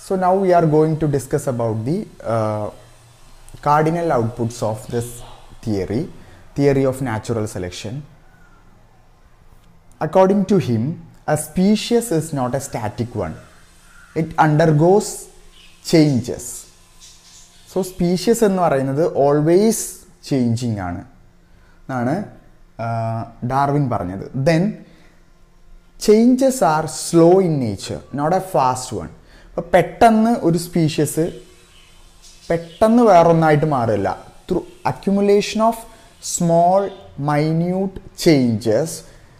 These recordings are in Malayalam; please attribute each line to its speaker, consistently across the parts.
Speaker 1: So now we are going to discuss about the uh, cardinal outputs of this theory, theory of natural selection. According to him, a species is not a static one. It undergoes changes. So species എന്ന് പറയുന്നത് ഓൾവേസ് ചേഞ്ചിങ് ആണ് എന്നാണ് ഡാർവിൻ പറഞ്ഞത് then changes are slow in nature not a fast one അപ്പോൾ പെട്ടെന്ന് ഒരു സ്പീഷ്യസ് പെട്ടെന്ന് വേറൊന്നായിട്ട് മാറില്ല through accumulation of small minute changes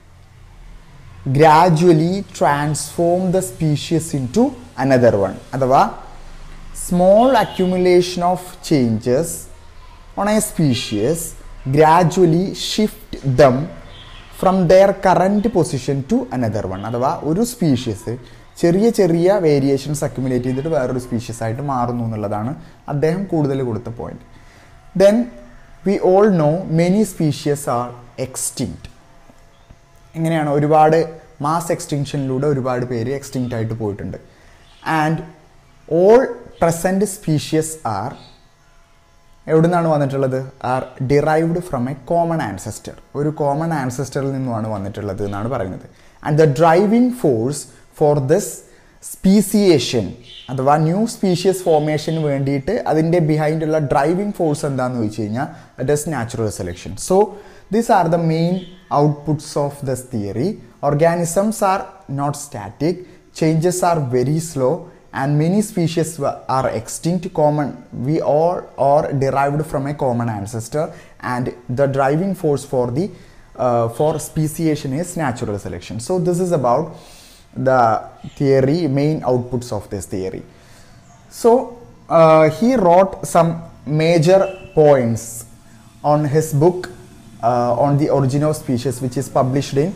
Speaker 1: gradually transform the species into another one അഥവാ small accumulation of changes on a species gradually shift them from their current position to another one അഥവാ ഒരു സ്പീഷ്യസ് ചെറിയ ചെറിയ വേരിയേഷൻസ് അക്യുമുലേറ്റ് ചെയ്തിട്ട് വേറൊരു സ്പീഷ്യസ് ആയിട്ട് മാറുന്നു എന്നുള്ളതാണ് അദ്ദേഹം കൂടുതൽ കൊടുത്ത point then we all know many species are extinct എങ്ങനെയാണ് ഒരുപാട് മാസ് എക്സ്റ്റിങ്ഷനിലൂടെ ഒരുപാട് പേര് എക്സ്റ്റിങ്ക്റ്റ് ആയിട്ട് പോയിട്ടുണ്ട് and all present species are എവിടെ നിന്നാണ് വന്നിട്ടുള്ളത് are derived from a common ancestor ഒരു കോമൺ ആൻസെസ്റ്ററിൽ നിന്നുമാണ് വന്നിട്ടുള്ളത് എന്നാണ് പറയുന്നത് and the driving force for this speciation അഥവാ ന്യൂ സ്പീഷ്യസ് ഫോർമേഷന് വേണ്ടിയിട്ട് അതിൻ്റെ ബിഹൈൻഡുള്ള ഡ്രൈവിംഗ് ഫോഴ്സ് എന്താണെന്ന് ചോദിച്ചു കഴിഞ്ഞാൽ that is natural selection so these are the main outputs of this theory organisms are not static changes are very slow and many species are extinct common we all are derived from a common ancestor and the driving force for the uh, for speciation is natural selection so this is about the theory main outputs of this theory so uh, he wrote some major points on his book uh, on the origin of species which is published in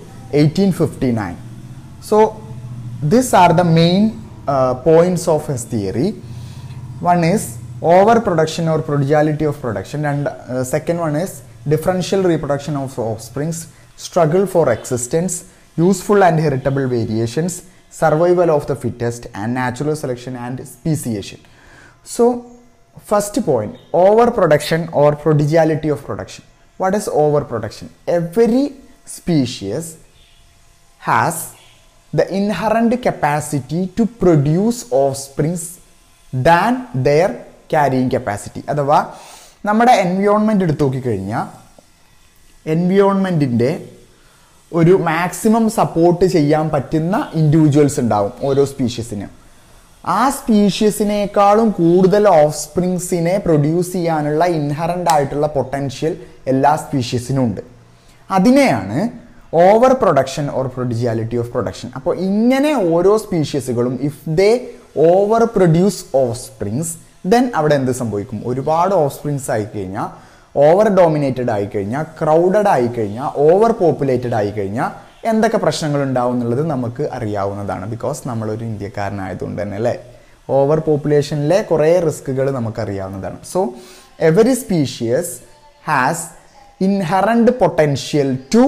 Speaker 1: 1859 so these are the main uh, points of his theory. One is overproduction or prodigality of production, and uh, second one is differential reproduction of offsprings, struggle for existence, useful and heritable variations, survival of the fittest, and natural selection and speciation. So, first point overproduction or prodigality of production. What is overproduction? Every species has the inherent capacity to produce offsprings than their carrying capacity അഥവാ നമ്മുടെ എൻവിയോൺമെൻ്റ് എടുത്തു നോക്കിക്കഴിഞ്ഞാൽ എൻവിയോൺമെൻറ്റിൻ്റെ ഒരു മാക്സിമം സപ്പോർട്ട് ചെയ്യാൻ പറ്റുന്ന ഇൻഡിവിജ്വൽസ് ഉണ്ടാവും ഓരോ സ്പീഷ്യസിന് ആ സ്പീഷ്യസിനേക്കാളും കൂടുതൽ ഓഫ് സ്പ്രിങ്സിനെ പ്രൊഡ്യൂസ് ചെയ്യാനുള്ള ഇൻഹറൻ്റ് ആയിട്ടുള്ള പൊട്ടൻഷ്യൽ എല്ലാ സ്പീഷ്യസിനും ഉണ്ട് അതിനെയാണ് over production or prodigality of production അപ്പോൾ ഇങ്ങനെ ഓരോ സ്പീഷ്യസുകളും if they over produce offsprings then അവിടെ എന്ത് സംഭവിക്കും ഒരുപാട് ഓഫ് സ്പ്രിങ്സ് ആയിക്കഴിഞ്ഞാൽ ഓവർ ഡോമിനേറ്റഡ് ആയിക്കഴിഞ്ഞാൽ ക്രൗഡഡ് ആയിക്കഴിഞ്ഞാൽ ഓവർ പോപ്പുലേറ്റഡ് ആയിക്കഴിഞ്ഞാൽ എന്തൊക്കെ പ്രശ്നങ്ങൾ ഉണ്ടാവും എന്നുള്ളത് നമുക്ക് അറിയാവുന്നതാണ് ബിക്കോസ് നമ്മളൊരു ഇന്ത്യക്കാരനായതുകൊണ്ട് തന്നെ അല്ലേ ഓവർ പോപ്പുലേഷനിലെ കുറേ റിസ്കുകൾ നമുക്കറിയാവുന്നതാണ് so every species has inherent potential to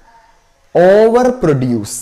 Speaker 1: over produce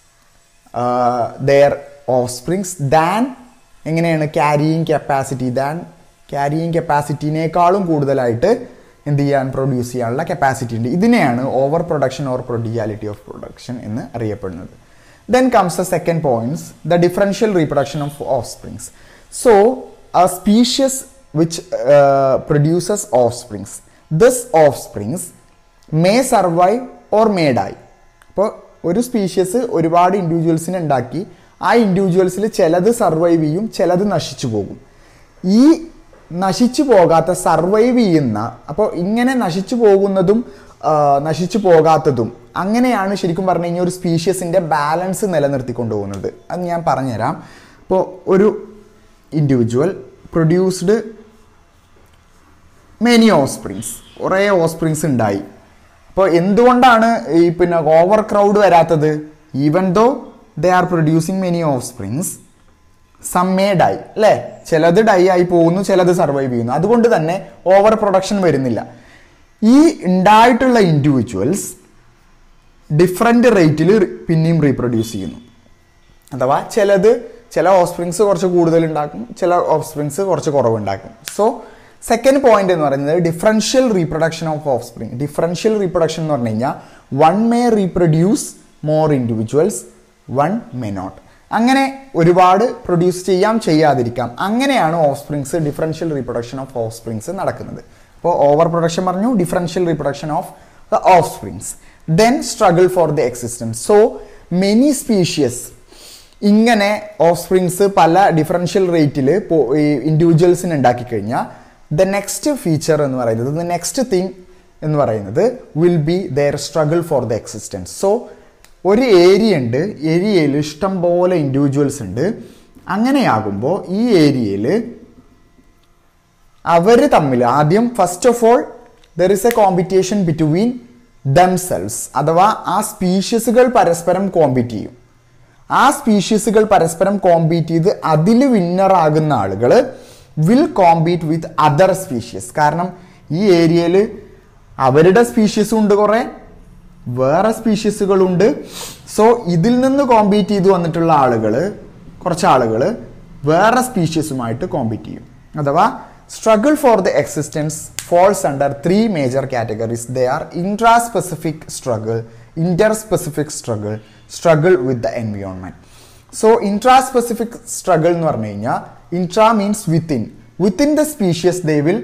Speaker 1: their offsprings than എങ്ങനെയാണ് ക്യാരിയിങ് കപ്പാസിറ്റി ദാൻ ക്യാരിയിങ് കപ്പാസിറ്റിനേക്കാളും കൂടുതലായിട്ട് എന്ത് ചെയ്യാൻ പ്രൊഡ്യൂസ് ചെയ്യാനുള്ള കപ്പാസിറ്റി ഉണ്ട് ഇതിനെയാണ് over production or prodigality of production എന്ന് അറിയപ്പെടുന്നത് then comes the second points the differential reproduction of offsprings so a species which uh, produces offsprings. This offsprings may survive or may die. അപ്പോൾ ഒരു സ്പീഷ്യസ് ഒരുപാട് ഇൻഡിവിജ്വൽസിനെ ഉണ്ടാക്കി ആ ഇൻഡിവിജ്വൽസിൽ ചിലത് സർവൈവ് ചെയ്യും ചിലത് നശിച്ചു പോകും ഈ നശിച്ചു പോകാത്ത സർവൈവ് ചെയ്യുന്ന അപ്പോൾ ഇങ്ങനെ നശിച്ചു പോകുന്നതും ആ, നശിച്ചു പോകാത്തതും അങ്ങനെയാണ് ശരിക്കും പറഞ്ഞു കഴിഞ്ഞാൽ ഒരു സ്പീഷ്യസിൻ്റെ ബാലൻസ് നിലനിർത്തിക്കൊണ്ടു പോകുന്നത് അത് ഞാൻ പറഞ്ഞുതരാം ഇപ്പോൾ ഒരു ഇൻഡിവിജ്വൽ പ്രൊഡ്യൂസ്ഡ് മെനി ഓസ്പ്രിങ്സ് കുറേ ഓസ്പ്രിങ്സ് ഉണ്ടായി അപ്പോൾ എന്തുകൊണ്ടാണ് ഈ പിന്നെ ഓവർ ക്രൗഡ് വരാത്തത് even though they are producing many offsprings some may die അല്ലേ ചിലത് ഡൈ ആയി പോകുന്നു ചിലത് സർവൈവ് ചെയ്യുന്നു അതുകൊണ്ട് തന്നെ ഓവർ പ്രൊഡക്ഷൻ വരുന്നില്ല ഈ ഉണ്ടായിട്ടുള്ള ഇൻഡിവിജ്വൽസ് ഡിഫറെൻ്റ് റേറ്റിൽ പിന്നെയും റീപ്രൊഡ്യൂസ് ചെയ്യുന്നു അഥവാ ചിലത് ചില ഓഫ് സ്പ്രിങ്സ് കുറച്ച് കൂടുതൽ ഉണ്ടാക്കും ചില ഓഫ് സ്പ്രിങ്സ് കുറച്ച് കുറവുണ്ടാക്കും സോ സെക്കൻഡ് പോയിന്റ് എന്ന് പറയുന്നത് differential reproduction of offspring differential reproduction എന്ന് പറഞ്ഞു കഴിഞ്ഞാൽ one may reproduce more individuals one may not അങ്ങനെ ഒരുപാട് പ്രൊഡ്യൂസ് ചെയ്യാം ചെയ്യാതിരിക്കാം അങ്ങനെയാണ് offsprings differential reproduction of offsprings നടക്കുന്നത് അപ്പോൾ ഓവർ പ്രൊഡക്ഷൻ പറഞ്ഞു differential reproduction of the offsprings then struggle for the existence so many species ഇങ്ങനെ ഓഫ് സ്പ്രിങ്സ് പല ഡിഫറൻഷ്യൽ റേറ്റിൽ ഇൻഡിവിജ്വൽസിന് ഉണ്ടാക്കി കഴിഞ്ഞാൽ ദ നെക്സ്റ്റ് ഫീച്ചർ എന്ന് പറയുന്നത് ദ നെക്സ്റ്റ് തിങ് എന്ന് പറയുന്നത് will be there struggle for the existence so ഒരു ഏരിയ ഉണ്ട് ഏരിയയിൽ ഇഷ്ടം പോലെ ഇൻഡിവിജ്വൽസ് ഉണ്ട് അങ്ങനെയാകുമ്പോൾ ഈ ഏരിയയിൽ അവർ തമ്മിൽ ആദ്യം first of all there is a competition between themselves അഥവാ ആ സ്പീഷ്യസുകൾ പരസ്പരം കോമ്പീറ്റ് ചെയ്യും ആ സ്പീഷ്യസുകൾ പരസ്പരം കോമ്പീറ്റ് ചെയ്ത് അതിൽ വിന്നർ ആകുന്ന ആളുകൾ will compete with other species കാരണം ഈ ഏരിയയിൽ അവരുടെ സ്പീഷ്യസും ഉണ്ട് കുറേ വേറെ സ്പീഷ്യസുകളുണ്ട് സോ ഇതിൽ നിന്ന് കോമ്പീറ്റ് ചെയ്ത് വന്നിട്ടുള്ള ആളുകൾ കുറച്ച് ആളുകൾ വേറെ സ്പീഷ്യസുമായിട്ട് കോമ്പീറ്റ് ചെയ്യും അഥവാ struggle for the existence falls under three major categories they are intraspecific struggle interspecific struggle struggle with the environment so intraspecific struggle എന്ന് പറഞ്ഞു കഴിഞ്ഞാൽ intra means within within the species they will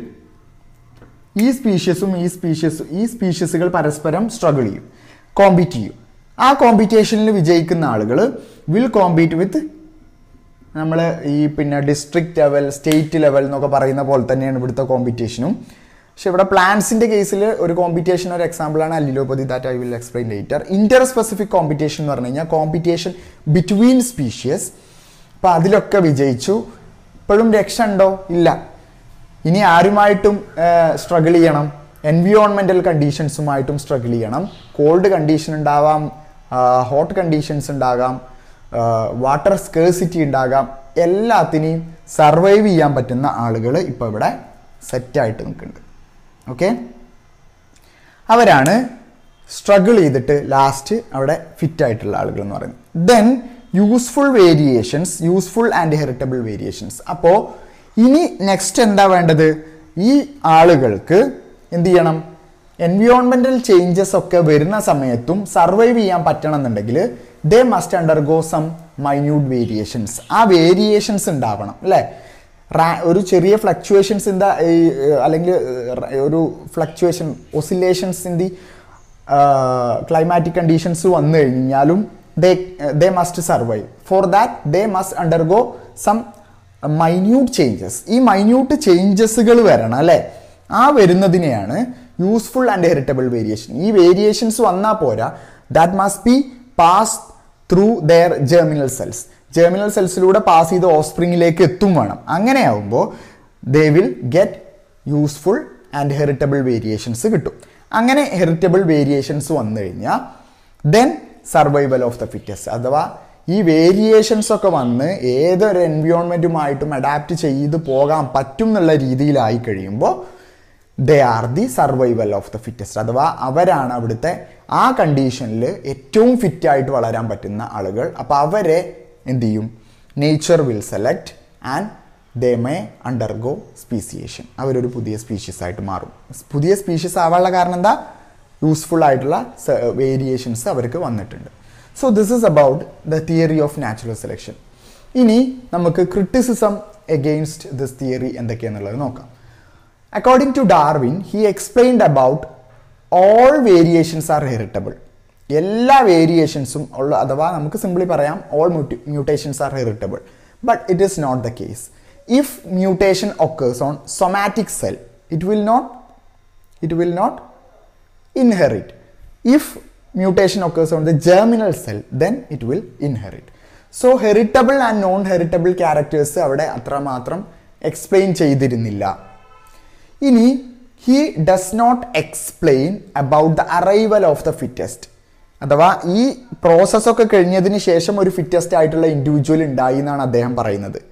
Speaker 1: ഈ സ്പീഷ്യസും ഈ സ്പീഷ്യസും ഈ സ്പീഷ്യസുകൾ പരസ്പരം സ്ട്രഗിൾ ചെയ്യും കോമ്പീറ്റ് ചെയ്യും ആ കോമ്പറ്റീഷനിൽ വിജയിക്കുന്ന ആളുകൾ വിൽ കോമ്പീറ്റ് വിത്ത് നമ്മൾ ഈ പിന്നെ ഡിസ്ട്രിക്ട് ലെവൽ സ്റ്റേറ്റ് ലെവൽ എന്നൊക്കെ പറയുന്ന പോലെ തന്നെയാണ് ഇവിടുത്തെ കോമ്പറ്റീഷനും പക്ഷെ ഇവിടെ പ്ലാന്റ്സിന്റെ കേസിൽ ഒരു കോമ്പറ്റീഷൻ ഒരു എക്സാമ്പിളാണ് allelopathy that I will explain later interspecific competition എന്ന് പറഞ്ഞു കഴിഞ്ഞാൽ കോമ്പറ്റീഷൻ ബിറ്റ്വീൻ സ്പീഷ്യസ് അപ്പം അതിലൊക്കെ വിജയിച്ചു ഇപ്പോഴും രക്ഷ ഉണ്ടോ ഇല്ല ഇനി ആരുമായിട്ടും സ്ട്രഗിൾ ചെയ്യണം എൻവിയോൺമെന്റൽ കണ്ടീഷൻസുമായിട്ടും സ്ട്രഗിൾ ചെയ്യണം കോൾഡ് കണ്ടീഷൻ ഉണ്ടാവാം ഹോട്ട് കണ്ടീഷൻസ് ഉണ്ടാകാം വാട്ടർ സ്കേഴ്സിറ്റി ഉണ്ടാകാം എല്ലാത്തിനെയും സർവൈവ് ചെയ്യാൻ പറ്റുന്ന ആളുകൾ ഇപ്പോൾ ഇവിടെ സെറ്റായിട്ട് നിൽക്കുന്നുണ്ട് ഓക്കെ അവരാണ് സ്ട്രഗിൾ ചെയ്തിട്ട് ലാസ്റ്റ് അവിടെ ഫിറ്റ് ആയിട്ടുള്ള ആളുകൾ എന്ന് പറയുന്നത് then useful variations useful and heritable variations അപ്പോൾ ഇനി നെക്സ്റ്റ് എന്താ വേണ്ടത് ഈ ആളുകൾക്ക് എന്ത് ചെയ്യണം എൻവിയോൺമെന്റൽ ചേഞ്ചസ് ഒക്കെ വരുന്ന സമയത്തും സർവൈവ് ചെയ്യാൻ പറ്റണം എന്നുണ്ടെങ്കിൽ they must undergo some minute variations ആ വേരിയേഷൻസ് ഉണ്ടാവണം അല്ലേ ഒരു ചെറിയ ഫ്ലക്ച്വേഷൻസ് ഇൻ ദ അല്ലെങ്കിൽ ഒരു fluctuation oscillations in the climatic conditions വന്നു കഴിഞ്ഞാലും they they must survive for that they must undergo some minute changes ഈ മൈന്യൂട്ട് ചേഞ്ചസുകൾ വരണം അല്ലേ ആ വരുന്നതിനെയാണ് യൂസ്ഫുൾ ആൻഡ് ഹെറിറ്റബിൾ വേരിയേഷൻ ഈ വേരിയേഷൻസ് വന്നാൽ പോരാ that must be pass through their germinal cells germinal സെൽസിലൂടെ പാസ് ചെയ്ത് ഓസ്പ്രിങ്ങിലേക്ക് എത്തും വേണം അങ്ങനെയാവുമ്പോൾ they will get useful and heritable variations കിട്ടും അങ്ങനെ ഹെറിറ്റബിൾ വേരിയേഷൻസ് വന്നു കഴിഞ്ഞാൽ then survival of the fittest അഥവാ ഈ വേരിയേഷൻസ് ഒക്കെ വന്ന് ഏതൊരു എൻവിയോൺമെൻറ്റുമായിട്ടും അഡാപ്റ്റ് ചെയ്ത് പോകാൻ പറ്റും എന്നുള്ള രീതിയിലായി കഴിയുമ്പോൾ they are the survival of the fittest അഥവാ അവരാണ് അവിടുത്തെ ആ കണ്ടീഷനിൽ ഏറ്റവും ഫിറ്റായിട്ട് വളരാൻ പറ്റുന്ന ആളുകൾ അപ്പോൾ അവരെ എന്ത് ചെയ്യും nature will select and they may undergo speciation അവരൊരു പുതിയ സ്പീഷ്യസ് ആയിട്ട് മാറും പുതിയ സ്പീഷ്യസ് ആവാനുള്ള കാരണം എന്താ യൂസ്ഫുൾ ആയിട്ടുള്ള വേരിയേഷൻസ് അവർക്ക് വന്നിട്ടുണ്ട് so this is about the theory of natural selection ഇനി നമുക്ക് ക്രിറ്റിസിസം എഗെയിൻസ്റ്റ് ദിസ് തിയറി എന്തൊക്കെയാണെന്നുള്ളത് നോക്കാം according to Darwin he explained about all variations are heritable എല്ലാ വേരിയേഷൻസും ഉള്ള അഥവാ നമുക്ക് സിംപ്ലി പറയാം all mutations are heritable but it is not the case if mutation occurs on somatic cell it will not it will not inherit if mutation occurs on the germinal cell then it will inherit so heritable and non heritable characters അവിടെ അത്രമാത്രം എക്സ്പ്ലെയിൻ ചെയ്തിരുന്നില്ല ഇനി he does not explain about the arrival of the fittest അഥവാ ഈ പ്രോസസ്സൊക്കെ കഴിഞ്ഞതിന് ശേഷം ഒരു ഫിറ്റസ്റ്റ് ആയിട്ടുള്ള ഇൻഡിവിജ്വൽ ഉണ്ടായി എന്നാണ് അദ്ദേഹം പറയുന്നത്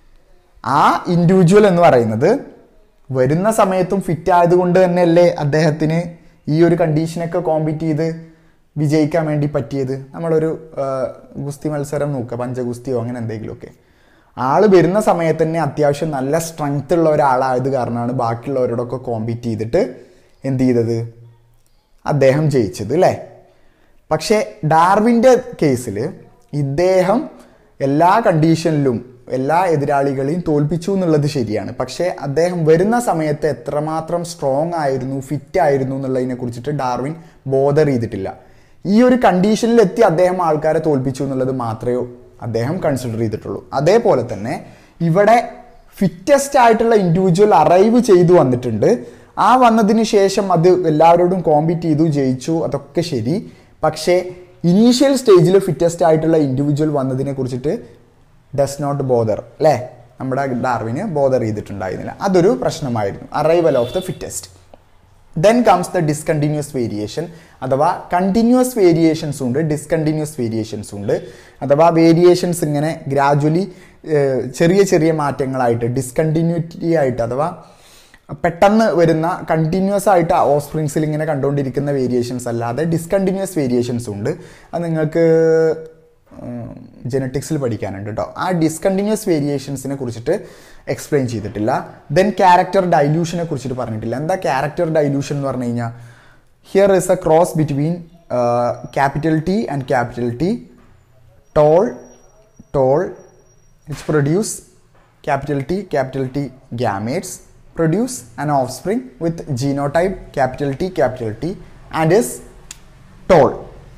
Speaker 1: ആ ഇൻഡിവിജ്വൽ എന്ന് പറയുന്നത് വരുന്ന സമയത്തും ഫിറ്റ് ആയതുകൊണ്ട് തന്നെയല്ലേ അദ്ദേഹത്തിന് ഈ ഒരു കണ്ടീഷനൊക്കെ കോമ്പീറ്റ് ചെയ്ത് വിജയിക്കാൻ വേണ്ടി പറ്റിയത് നമ്മളൊരു ഗുസ്തി മത്സരം നോക്കുക പഞ്ചഗുസ്തിയോ അങ്ങനെ എന്തെങ്കിലുമൊക്കെ ആള് വരുന്ന സമയത്ത് തന്നെ അത്യാവശ്യം നല്ല സ്ട്രെങ്ത് ഉള്ള ഒരാളായത് കാരണമാണ് ബാക്കിയുള്ളവരോടൊക്കെ കോമ്പീറ്റ് ചെയ്തിട്ട് എന്ത് ചെയ്തത് അദ്ദേഹം ജയിച്ചത് അല്ലേ പക്ഷേ ഡാർവിൻ്റെ കേസിൽ ഇദ്ദേഹം എല്ലാ കണ്ടീഷനിലും എല്ലാ എതിരാളികളെയും തോൽപ്പിച്ചു എന്നുള്ളത് ശരിയാണ് പക്ഷേ അദ്ദേഹം വരുന്ന സമയത്ത് എത്രമാത്രം സ്ട്രോങ് ആയിരുന്നു ഫിറ്റ് ആയിരുന്നു എന്നുള്ളതിനെ കുറിച്ചിട്ട് ഡാർവിൻ ബോധർ ചെയ്തിട്ടില്ല ഈ ഒരു കണ്ടീഷനിൽ എത്തി അദ്ദേഹം ആൾക്കാരെ തോൽപ്പിച്ചു എന്നുള്ളത് മാത്രമേ അദ്ദേഹം കൺസിഡർ ചെയ്തിട്ടുള്ളൂ അതേപോലെ തന്നെ ഇവിടെ ഫിറ്റസ്റ്റ് ആയിട്ടുള്ള ഇൻഡിവിജ്വൽ അറൈവ് ചെയ്തു വന്നിട്ടുണ്ട് ആ വന്നതിന് ശേഷം അത് എല്ലാവരോടും കോമ്പീറ്റ് ചെയ്തു ജയിച്ചു അതൊക്കെ ശരി പക്ഷേ ഇനീഷ്യൽ സ്റ്റേജിൽ ഫിറ്റസ്റ്റ് ആയിട്ടുള്ള ഇൻഡിവിജ്വൽ വന്നതിനെ കുറിച്ചിട്ട് ഡസ് നോട്ട് ബോദർ അല്ലേ നമ്മുടെ ഡാർവിന് ബോദർ ചെയ്തിട്ടുണ്ടായിരുന്നില്ല അതൊരു പ്രശ്നമായിരുന്നു arrival of the fittest then comes the discontinuous variation അഥവാ കണ്ടിന്യൂസ് വേരിയേഷൻസ് ഉണ്ട് ഡിസ്കണ്ടിന്യൂസ് വേരിയേഷൻസ് ഉണ്ട് അഥവാ വേരിയേഷൻസ് ഇങ്ങനെ ഗ്രാജുവലി ചെറിയ ചെറിയ മാറ്റങ്ങളായിട്ട് ഡിസ്കണ്ടിന്യൂറ്റി ആയിട്ട് അഥവാ പെട്ടെന്ന് വരുന്ന കണ്ടിന്യൂസ് ആയിട്ട് ഓസ്പ്രിങ്സിൽ ഇങ്ങനെ കണ്ടുകൊണ്ടിരിക്കുന്ന വേരിയേഷൻസ് അല്ലാതെ ഡിസ്കണ്ടിന്യൂസ് വേരിയേഷൻസ് ഉണ്ട് അത് നിങ്ങൾക്ക് ജനറ്റിക്സിൽ പഠിക്കാനുണ്ട് കേട്ടോ ആ ഡിസ്കണ്ടിന്യൂസ് വേരിയേഷൻസിനെ കുറിച്ചിട്ട് എക്സ്പ്ലെയിൻ ചെയ്തിട്ടില്ല ദെൻ ക്യാരക്ടർ ഡൈല്യൂഷനെ കുറിച്ചിട്ട് പറഞ്ഞിട്ടില്ല എന്താ ക്യാരക്ടർ ഡൈല്യൂഷൻ എന്ന് പറഞ്ഞു കഴിഞ്ഞാൽ here is a cross between capital T and capital T tall tall which produce capital T, capital T gametes produce an offspring with genotype capital T, capital T and is tall.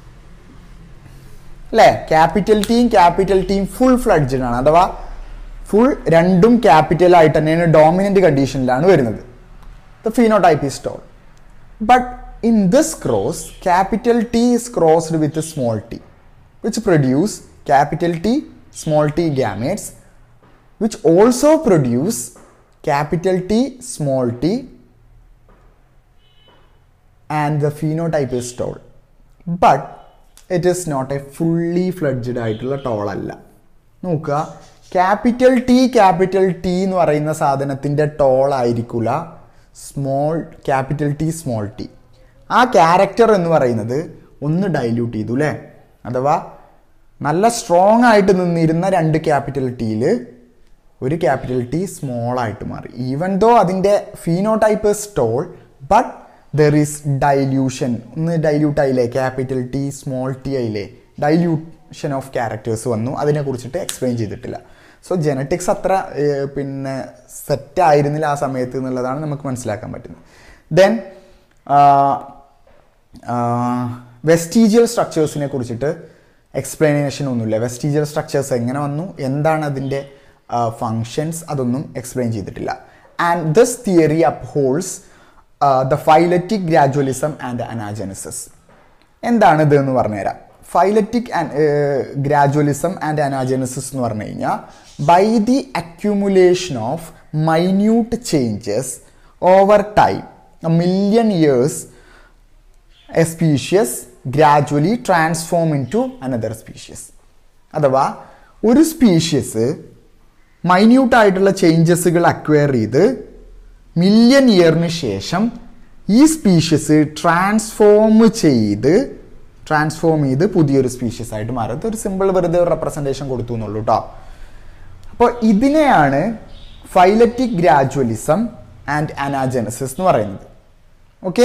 Speaker 1: അല്ലേ ക്യാപിറ്റൽ ടിയും ക്യാപിറ്റൽ ടിയും ഫുൾ ഫ്ലഡ്ജഡ് ആണ് അഥവാ ഫുൾ രണ്ടും ക്യാപിറ്റൽ ആയിട്ട് തന്നെയാണ് ഡോമിനന്റ് കണ്ടീഷനിലാണ് വരുന്നത് the phenotype is tall but in this cross capital T is crossed with small T which produce capital T small t gametes which also produce capital T small t and the phenotype is tall but it is not a fully fledged ആയിട്ടുള്ള ടോൾ അല്ല നോക്കുക ക്യാപിറ്റൽ ടി ക്യാപിറ്റൽ ടി എന്ന് പറയുന്ന സാധനത്തിൻ്റെ ടോൾ ആയിരിക്കില്ല small capital T small T ആ ക്യാരക്ടർ എന്ന് പറയുന്നത് ഒന്ന് ഡൈല്യൂട്ട് ചെയ്തു അല്ലേ അഥവാ നല്ല സ്ട്രോങ് ആയിട്ട് നിന്നിരുന്ന രണ്ട് ക്യാപിറ്റൽ ടിയിൽ ഒരു ക്യാപിറ്റൽ ടി സ്മോൾ ആയിട്ട് മാറി ഈവൻ ദോ അതിൻ്റെ ഫീനോടൈപ്പ് സ്റ്റോൾ ബട്ട് ദർ ഈസ് ഡൈല്യൂഷൻ ഒന്ന് ഡൈല്യൂട്ട് ആയില്ലേ ക്യാപിറ്റൽ ടി സ്മോൾ ടി ആയില്ലേ ഡൈല്യൂഷൻ ഓഫ് ക്യാരക്ടേഴ്സ് വന്നു അതിനെ കുറിച്ചിട്ട് എക്സ്പ്ലെയിൻ ചെയ്തിട്ടില്ല സോ ജനറ്റിക്സ് അത്ര ഏർ, പിന്നെ സെറ്റ് ആയിരുന്നില്ല ആ സമയത്ത് എന്നുള്ളതാണ് നമുക്ക് മനസ്സിലാക്കാൻ പറ്റുന്നത് ദെൻ വെസ്റ്റീജിയൽ സ്ട്രക്ചേഴ്സിനെ കുറിച്ചിട്ട് എക്സ്പ്ലനേഷൻ ഒന്നുമില്ല വെസ്റ്റീജിയൽ സ്ട്രക്ചേഴ്സ് എങ്ങനെ വന്നു എന്താണ് അതിൻ്റെ ഫങ്ഷൻസ് അതൊന്നും എക്സ്പ്ലെയിൻ ചെയ്തിട്ടില്ല and this theory upholds the phyletic gradualism and anagenesis എന്താണ് ഇത് എന്ന് പറഞ്ഞുതരാം ഫൈലറ്റിക് ഗ്രാജുവലിസം ആൻഡ് അനാജനസിസ് എന്ന് പറഞ്ഞു കഴിഞ്ഞാൽ by the accumulation of minute changes over time million years a species gradually transform into another species അഥവാ ഒരു സ്പീഷ്യസ് മൈന്യൂട്ട് ആയിട്ടുള്ള ചേഞ്ചസുകൾ അക്വയർ ചെയ്ത് മില്യൺ ഇയറിന് ശേഷം ഈ സ്പീഷ്യസ് ട്രാൻസ്ഫോം ചെയ്ത് ട്രാൻസ്ഫോം ചെയ്ത് പുതിയൊരു സ്പീഷ്യസ് ആയിട്ട് മാറും ഇതൊരു സിമ്പിൾ വെറുതെ ഒരു റെപ്രസെൻറ്റേഷൻ കൊടുത്തു എന്നുള്ളൂ കേട്ടോ അപ്പോൾ ഇതിനെയാണ് ഫൈലറ്റിക് ഗ്രാജുവലിസം ആൻഡ് അനാജനസിസ് എന്ന് പറയുന്നത് ഓക്കെ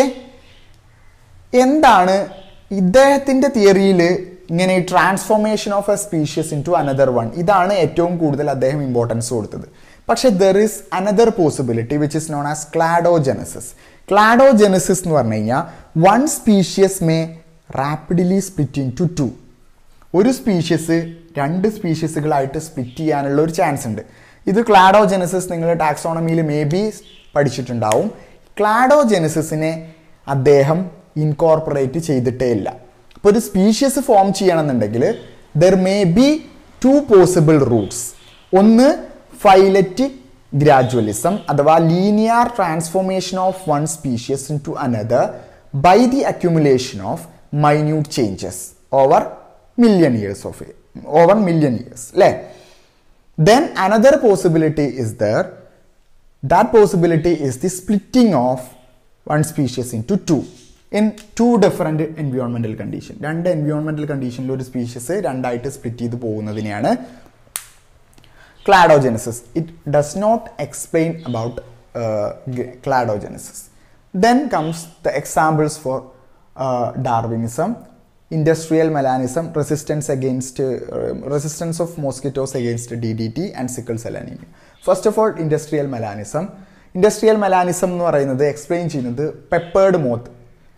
Speaker 1: എന്താണ് ഇദ്ദേഹത്തിന്റെ തിയറിയിൽ ഇങ്ങനെ ഈ transformation of a species into another one ഇതാണ് ഏറ്റവും കൂടുതൽ അദ്ദേഹം ഇമ്പോർട്ടൻസ് കൊടുത്തത് പക്ഷെ there is another possibility which is known as cladogenesis cladogenesis എന്ന് പറഞ്ഞു കഴിഞ്ഞാൽ one species may rapidly split into two ഒരു സ്പീഷ്യസ് രണ്ട് സ്പീഷ്യസുകളായിട്ട് സ്പ്ലിറ്റ് ചെയ്യാനുള്ള ഒരു ചാൻസ് ഉണ്ട് ഇത് ക്ലാഡോജനസിസ് നിങ്ങൾ ടാക്സോണമിയിൽ മേ ബി പഠിച്ചിട്ടുണ്ടാവും ക്ലാഡോജനസിസിനെ അദ്ദേഹം ഇൻകോർപ്പറേറ്റ് ചെയ്തിട്ടേ ഇല്ല അപ്പോൾ ഒരു സ്പീഷ്യസ് ഫോം ചെയ്യണമെന്നുണ്ടെങ്കിൽ there may be two possible routes ഒന്ന് ഫൈലറ്റിക് ഗ്രാജുവലിസം അഥവാ linear transformation of one species into another by the accumulation of minute changes over million years of over million years അല്ലേ then another possibility is there that possibility is the splitting of one species into two in two different environmental condition രണ്ട് environmental conditionൽ ഒരു സ്പീഷ്യസ് രണ്ടായിട്ട് സ്പ്ലിറ്റ് ചെയ്ത് പോകുന്നതിനെയാണ് cladogenesis. It does not explain about uh, g- cladogenesis. Then comes the examples for uh, Darwinism, industrial melanism, resistance against uh, resistance of mosquitoes against DDT and sickle cell anemia. First of all, industrial melanism. Industrial melanism എന്ന് പറയുന്നത് എക്സ്പ്ലെയിൻ ചെയ്യുന്നത് പെപ്പേർഡ് മോത്ത്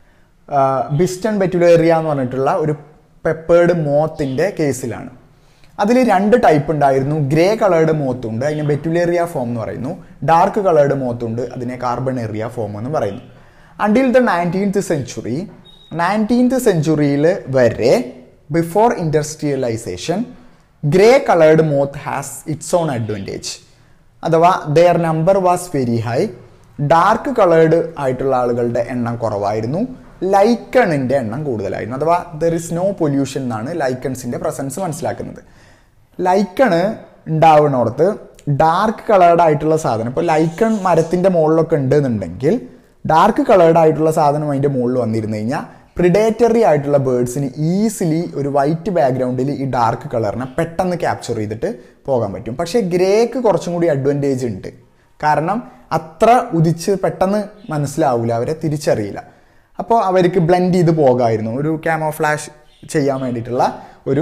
Speaker 1: ബിസ്റ്റൺ ബെറ്റുലേറിയ എന്ന് പറഞ്ഞിട്ടുള്ള ഒരു പെപ്പേർഡ് മോത്തിന്റെ കേസിലാണ് അതിൽ രണ്ട് ടൈപ്പ് ഉണ്ടായിരുന്നു ഗ്രേ കളേർഡ് മോത്തുണ്ട് അതിന് ബെറ്റുലേറിയ ഫോം എന്ന് പറയുന്നു ഡാർക്ക് കളേർഡ് മോത്തുണ്ട് അതിനെ കാർബണേറിയ ഫോം എന്ന് പറയുന്നു until the nineteenth century nineteenth സെഞ്ചുറിയിൽ വരെ before industrialization grey coloured moth has its own advantage അഥവാ their number was very high dark coloured ആയിട്ടുള്ള ആളുകളുടെ എണ്ണം കുറവായിരുന്നു ലൈക്കണിന്റെ എണ്ണം കൂടുതലായിരുന്നു അഥവാ ദർ ഇസ് നോ പൊല്യൂഷൻ എന്നാണ് ലൈക്കൺസിന്റെ പ്രസൻസ് മനസ്സിലാക്കുന്നത് ലൈക്കണ് ഉണ്ടാവുന്നിടത്ത് ഡാർക്ക് കളേർഡ് ആയിട്ടുള്ള സാധനം ഇപ്പോൾ ലൈക്കൺ മരത്തിന്റെ മുകളിലൊക്കെ ഉണ്ട് എന്നുണ്ടെങ്കിൽ ഡാർക്ക് കളേർഡ് ആയിട്ടുള്ള സാധനം അതിന്റെ മുകളിൽ വന്നിരുന്നു കഴിഞ്ഞാൽ പ്രിഡേറ്ററി ആയിട്ടുള്ള ബേർഡ്സിന് ഈസിലി ഒരു വൈറ്റ് ബാക്ക്ഗ്രൗണ്ടിൽ ഈ ഡാർക്ക് കളറിനെ പെട്ടെന്ന് ക്യാപ്ചർ ചെയ്തിട്ട് പോകാൻ പറ്റും പക്ഷേ ഗ്രേക്ക് കുറച്ചും കൂടി അഡ്വാൻറ്റേജ് ഉണ്ട് കാരണം അത്ര ഉദിച്ച് പെട്ടെന്ന് മനസ്സിലാവില്ല അവരെ തിരിച്ചറിയില്ല അപ്പോൾ അവർക്ക് ബ്ലെൻഡ് ചെയ്ത് പോകായിരുന്നു ഒരു ക്യാമോ ഫ്ലാഷ് ചെയ്യാൻ വേണ്ടിയിട്ടുള്ള ഒരു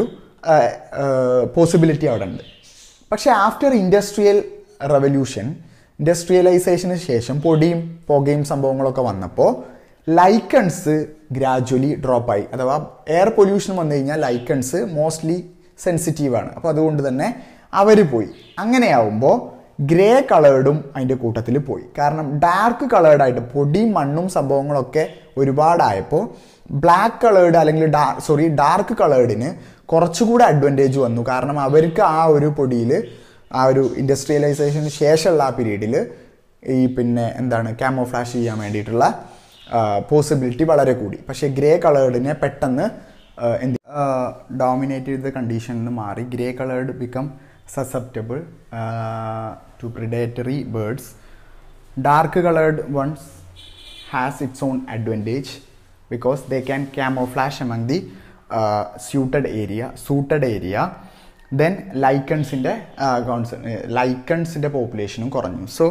Speaker 1: പോസിബിലിറ്റി അവിടെ ഉണ്ട് പക്ഷേ ആഫ്റ്റർ ഇൻഡസ്ട്രിയൽ റവല്യൂഷൻ ഇൻഡസ്ട്രിയലൈസേഷന് ശേഷം പൊടിയും പുകയും സംഭവങ്ങളൊക്കെ വന്നപ്പോൾ ലൈക്കൺസ് ഗ്രാജ്വലി ഡ്രോപ്പ് ആയി അഥവാ എയർ പൊല്യൂഷൻ വന്നു കഴിഞ്ഞാൽ ലൈക്കൺസ് മോസ്റ്റ്ലി സെൻസിറ്റീവാണ് അപ്പോൾ അതുകൊണ്ട് തന്നെ അവർ പോയി അങ്ങനെയാവുമ്പോൾ ഗ്രേ കളേർഡും അതിൻ്റെ കൂട്ടത്തിൽ പോയി കാരണം ഡാർക്ക് കളേർഡായിട്ട് പൊടിയും മണ്ണും സംഭവങ്ങളൊക്കെ ഒരുപാടായപ്പോൾ ബ്ലാക്ക് കളേർഡ് അല്ലെങ്കിൽ ഡാ സോറി ഡാർക്ക് കളേർഡിന് കുറച്ചുകൂടെ അഡ്വാൻറ്റേജ് വന്നു കാരണം അവർക്ക് ആ ഒരു പൊടിയിൽ ആ ഒരു ഇൻഡസ്ട്രിയലൈസേഷന് ശേഷമുള്ള ആ പീരീഡിൽ ഈ പിന്നെ എന്താണ് ക്യാമോഫ്ലാഷ് ചെയ്യാൻ വേണ്ടിയിട്ടുള്ള പോസിബിലിറ്റി വളരെ കൂടി പക്ഷേ ഗ്രേ കളേർഡിനെ പെട്ടെന്ന് എന്ത് ഡോമിനേറ്റ് ചെയ്ത കണ്ടീഷനിൽ നിന്ന് മാറി grey coloured become susceptible to predatory birds dark coloured ones has its own advantage because they can camouflage among the suited area suited area then ലൈക്കൺസിൻ്റെ ലൈക്കൺസിൻ്റെ പോപ്പുലേഷനും കുറഞ്ഞു so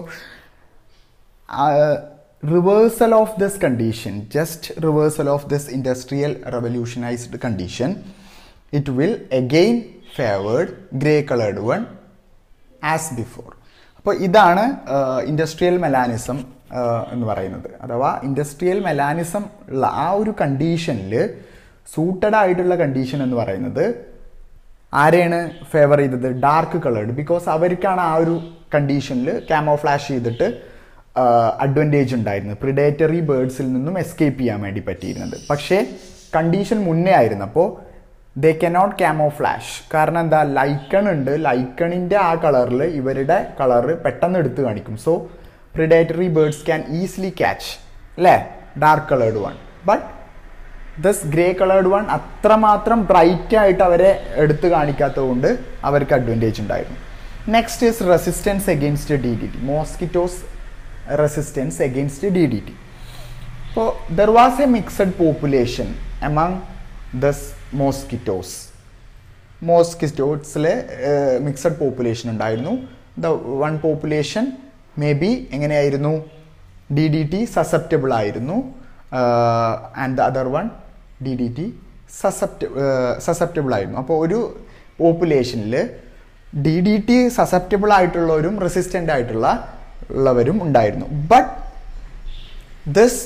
Speaker 1: reversal of this condition just reversal of this industrial revolutionised condition it will again favoured grey coloured one as before അപ്പോൾ ഇതാണ് ഇൻഡസ്ട്രിയൽ മെലാനിസം എന്ന് പറയുന്നത് അഥവാ ഇൻഡസ്ട്രിയൽ മെലാനിസം ഉള്ള ആ ഒരു കണ്ടീഷനിൽ സൂട്ടഡ് ആയിട്ടുള്ള കണ്ടീഷൻ എന്ന് പറയുന്നത് ആരെയാണ് ഫേവർ ചെയ്തത് ഡാർക്ക് കളേർഡ് ബിക്കോസ് അവർക്കാണ് ആ ഒരു കണ്ടീഷനിൽ ക്യാമോഫ്ലാഷ് ചെയ്തിട്ട് അഡ്വാൻറ്റേജ് ഉണ്ടായിരുന്നത് പ്രിഡേറ്ററി ബേർഡ്സിൽ നിന്നും എസ്കേപ്പ് ചെയ്യാൻ വേണ്ടി പറ്റിയിരുന്നത് പക്ഷേ കണ്ടീഷൻ മുന്നേ ആയിരുന്നപ്പോൾ ദേ കനോട്ട് ക്യാമോഫ്ലാഷ് കാരണം എന്താ ലൈക്കൺ ഉണ്ട് ലൈക്കണിൻ്റെ ആ കളറിൽ ഇവരുടെ കളറ് പെട്ടെന്ന് എടുത്ത് കാണിക്കും so predatory birds can easily catch അല്ലേ dark coloured one but those grey coloured one അത്രമാത്രം ബ്രൈറ്റ് ആയിട്ട് അവരെ എടുത്തു കാണിക്കാത്തത് കൊണ്ട് അവർക്ക് അഡ്വാൻറ്റേജ് ഉണ്ടായിരുന്നു next is resistance against D D T mosquitoes resistance against D D T അപ്പോൾ there was a mixed population among those mosquitoes മോസ്കിറ്റോസിലെ മിക്സഡ് പോപ്പുലേഷൻ ഉണ്ടായിരുന്നു the one population may be എങ്ങനെയായിരുന്നു ഡി ഡി ടി സസെപ്റ്റബിൾ ആയിരുന്നു and the other one D D T suscept susceptible ആയിരുന്നു അപ്പോൾ ഒരു പോപ്പുലേഷനിൽ ഡി ഡി ടി സസെപ്റ്റബിൾ ആയിട്ടുള്ളവരും റെസിസ്റ്റൻ്റ് ആയിട്ടുള്ള ഉള്ളവരും ഉണ്ടായിരുന്നു but this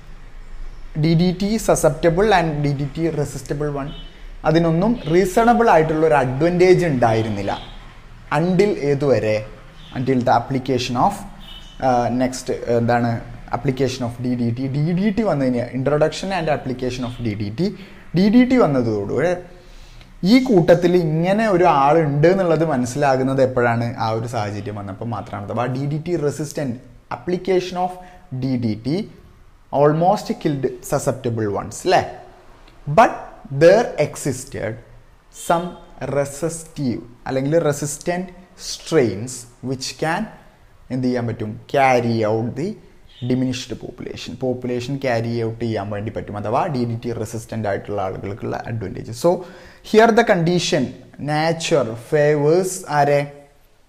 Speaker 1: D D T susceptible and D D T resistible one അതിനൊന്നും റീസണബിൾ ആയിട്ടുള്ള ഒരു അഡ്വാൻറ്റേജ് ഉണ്ടായിരുന്നില്ല അണ്ടിൽ ഏതുവരെ until the application of next എന്താണ് application of D D T D D T വന്നതിന് introduction and application of D D T D D T വന്നതോടുകൂടെ ഈ കൂട്ടത്തിൽ ഇങ്ങനെ ഒരു ആളുണ്ട് എന്നുള്ളത് മനസ്സിലാകുന്നത് എപ്പോഴാണ് ആ ഒരു സാഹചര്യം വന്നപ്പോൾ മാത്രമാണ് അഥവാ D D T resistant application of D D T almost killed susceptible ones അല്ലേ but there existed some resistive അല്ലെങ്കിൽ റെസിസ്റ്റൻറ്റ് സ്ട്രെയിൻസ് വിച്ച് ക്യാൻ എന്ത് ചെയ്യാൻ പറ്റും carry out the diminished population population carry out ചെയ്യാൻ വേണ്ടി പറ്റും അഥവാ ഡി ഡി ടി റെസിസ്റ്റൻ്റ് ആയിട്ടുള്ള ആളുകൾക്കുള്ള advantage so here the condition nature favours ആരെ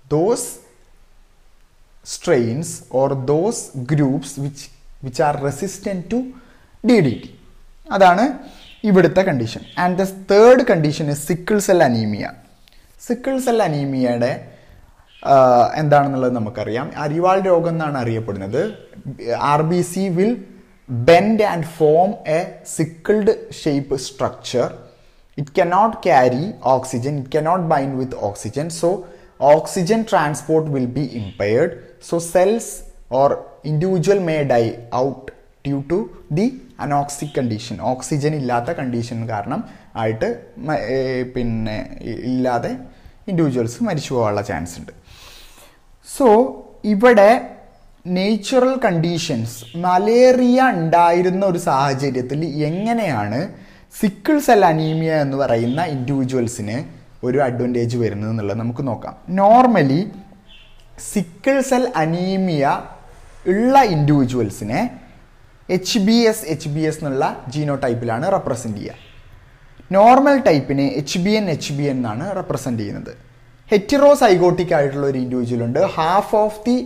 Speaker 1: those strains or those groups which which are resistant to DDT അതാണ് ഇവിടുത്തെ condition and the third condition is sickle cell anaemia sickle cell അനീമിയയുടെ എന്താണെന്നുള്ളത് നമുക്കറിയാം അരിവാൾ രോഗം എന്നാണ് അറിയപ്പെടുന്നത് R B C will bend and form a sickled shape structure it cannot carry oxygen it cannot bind with oxygen so oxygen transport will be impaired so cells or individual may die out due to the anoxic condition oxygen ഇല്ലാത്ത കണ്ടീഷൻ കാരണം ആയിട്ട് മ- ഏ, പിന്നെ ഇ- ഇല്ലാതെ ഇൻഡിവിജ്വൽസ് മരിച്ചു പോകാനുള്ള ചാൻസ് ഉണ്ട് സോ ഇവിടെ നേച്ചുറൽ കണ്ടീഷൻസ് മലേറിയ ഉണ്ടായിരുന്ന ഒരു സാഹചര്യത്തിൽ എങ്ങനെയാണ് സിക്കിൾ സെൽ അനീമിയ എന്ന് പറയുന്ന ഇൻഡിവിജ്വൽസിന് ഒരു അഡ്വാൻറ്റേജ് വരുന്നത് എന്നുള്ളത് നമുക്ക് നോക്കാം നോർമലി സിക്കിൾ സെൽ അനീമിയ ഉള്ള ഇൻഡിവിജ്വൽസിനെ H B S H B S എന്നുള്ള ജീനോ ടൈപ്പിലാണ് റെപ്രസെൻറ്റ് ചെയ്യുക നോർമൽ ടൈപ്പിനെ H B N H B N എന്നാണ് റെപ്രസെൻറ്റ് ചെയ്യുന്നത് ഹെറ്റിറോസൈഗോട്ടിക് ആയിട്ടുള്ള ഒരു ഇൻഡിവിജ്വൽ ഉണ്ട് half of the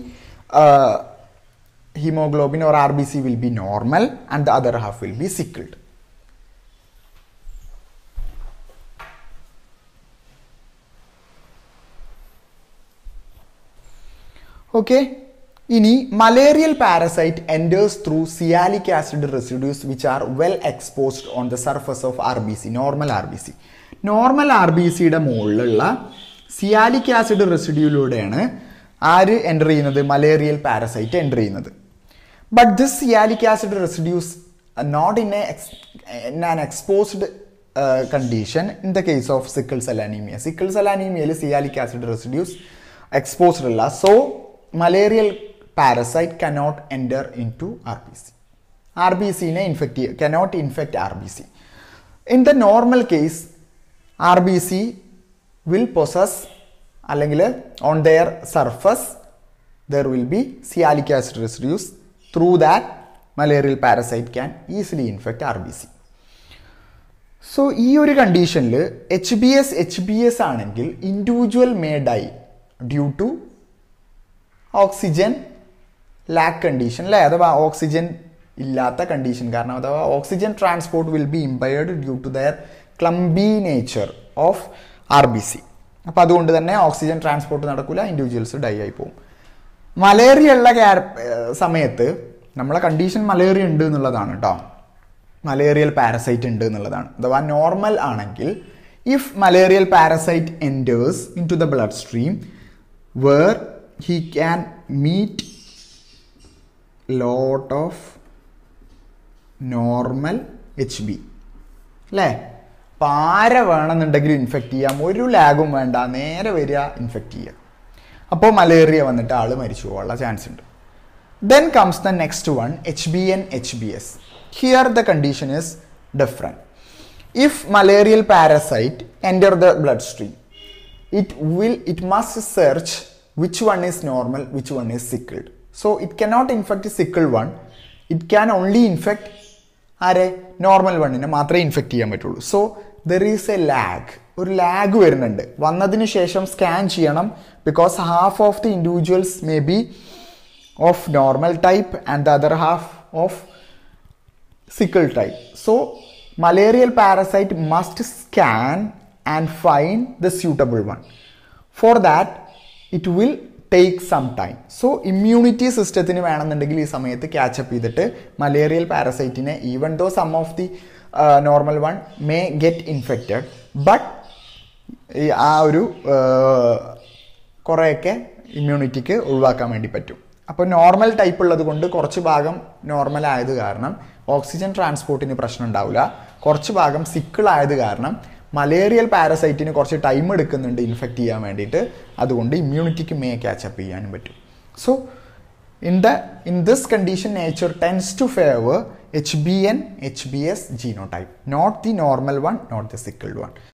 Speaker 1: haemoglobin or R B C will be normal and the other half will be sickled okay ഇനി malarial parasite enters through sialic acid residues which are well exposed on the surface of R B C normal R B C normal R B സിയുടെ മുകളിലുള്ള സിയാലിക് ആസിഡ് റെസിഡ്യൂയിലൂടെയാണ് ആര് എൻ്റർ ചെയ്യുന്നത് മലേറിയൽ പാരസൈറ്റ് എൻ്റർ ചെയ്യുന്നത് but this sialic acid residues not in a in an exposed condition in the case of sickle cell anaemia sickle cell അനീമിയയിൽ സിയാലിക് ആസിഡ് റെസിഡ്യൂസ് എക്സ്പോസ്ഡ് അല്ല so malarial parasite cannot enter into R B C R B സിനെ ഇൻഫെക്ട് ചെയ്യ cannot infect R B C in the normal case R B C will possess അല്ലെങ്കിൽ on their surface there will be sialic acid residues through that malarial parasite can easily infect R B C so ഈ ഒരു കണ്ടീഷനിൽ H B S H B S ആണെങ്കിൽ individual may die due to oxygen lack condition അല്ലേ അഥവാ ഓക്സിജൻ ഇല്ലാത്ത കണ്ടീഷൻ കാരണം അഥവാ oxygen transport will be impaired due to their clumpy nature of R B C അപ്പോൾ അതുകൊണ്ട് തന്നെ ഓക്സിജൻ ട്രാൻസ്പോർട്ട് നടക്കില്ല ഇൻഡിവിജ്വൽസ് ഡൈ ആയി പോകും മലേറിയ ഉള്ള ക്യാര- ഏർ സമയത്ത് നമ്മളെ കണ്ടീഷൻ മലേറിയ ഉണ്ട് എന്നുള്ളതാണ് കേട്ടോ മലേറിയൽ പാരസൈറ്റ് ഉണ്ട് എന്നുള്ളതാണ് അഥവാ നോർമൽ ആണെങ്കിൽ if malarial parasite enters into the blood stream where he can meet lot of normal H B അല്ലേ അപ്പം ആരെ വേണമെന്നുണ്ടെങ്കിലും ഇൻഫെക്റ്റ് ചെയ്യാം ഒരു ലാഗും വേണ്ട നേരെ വരിക ഇൻഫെക്റ്റ് ചെയ്യുക അപ്പോൾ മലേറിയ വന്നിട്ട് ആൾ മരിച്ചു പോകാനുള്ള ചാൻസ് ഉണ്ട് then comes the next one H B N H B S here the condition is different if malarial parasite enter the blood stream it will it must search which one is normal which one is sickled so it cannot infect the sickle one it can only infect ആരെ നോർമൽ വണ്ണിനെ മാത്രമേ ഇൻഫെക്ട് ചെയ്യാൻ പറ്റുള്ളൂ so there is a lag ഒരു ലാഗ് വരുന്നുണ്ട് വന്നതിന് ശേഷം സ്കാൻ ചെയ്യണം because half of the individuals may be of normal type and the other half of sickle type. So, malarial parasite must scan and find the suitable one. For that, it will take some time. So immunity സിസ്റ്റത്തിന് വേണമെന്നുണ്ടെങ്കിൽ ഈ സമയത്ത് ക്യാച്ചപ്പ് ചെയ്തിട്ട് മലേറിയൽ പാരസൈറ്റിനെ even though some of the normal one may get infected but ഈ ആ ഒരു കുറേയൊക്കെ ഇമ്മ്യൂണിറ്റിക്ക് ഒഴിവാക്കാൻ വേണ്ടി പറ്റും അപ്പോൾ നോർമൽ ടൈപ്പ് ഉള്ളത് കൊണ്ട് കുറച്ച് ഭാഗം നോർമൽ ആയത് കാരണം ഓക്സിജൻ ട്രാൻസ്പോർട്ടിന് പ്രശ്നം ഉണ്ടാവില്ല കുറച്ച് ഭാഗം സിക്കിൾ ആയത് കാരണം മലേറിയൽ പാരസൈറ്റിന് കുറച്ച് ടൈം എടുക്കുന്നുണ്ട് ഇൻഫെക്റ്റ് ചെയ്യാൻ വേണ്ടിയിട്ട് അതുകൊണ്ട് ഇമ്മ്യൂണിറ്റിക്ക് മേ ക്യാച്ചപ്പ് ചെയ്യാനും പറ്റും so in the in this condition nature tends to favour H B N H B S genotype not the normal one not the sickled one